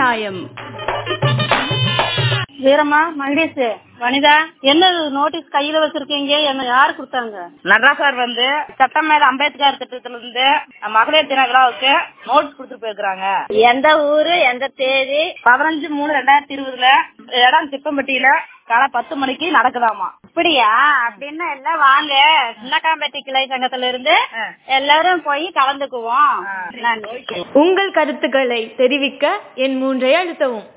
நியாயம் வீரம்மா மகேஷ் வனிதா என்ன நோட்டீஸ் கையில வச்சிருக்கீங்க என்ன யாரு கொடுத்தாங்க நடராஜ் சார் வந்து சட்டம் மேல அம்பேத்கர் திட்டத்துல இருந்து மகளிர் தின விழாவுக்கு நோட்டீஸ் கொடுத்துட்டு போயிருக்காங்க எந்த ஊரு எந்த தேதி பதினஞ்சு மூணு ரெண்டாயிரத்தி இருபதுல இடம் திப்பம்பட்டியில காலை பத்து மணிக்கு நடக்குதாமா அப்படியா அப்படின்னா எல்லாம் வாங்க சின்னக்காம்பட்டி கிளை சங்கத்துல இருந்து எல்லாரும் போய் கலந்துக்குவோம் நன்றி உங்கள் கருத்துக்களை தெரிவிக்க என் மூன்றை அழுத்தவும்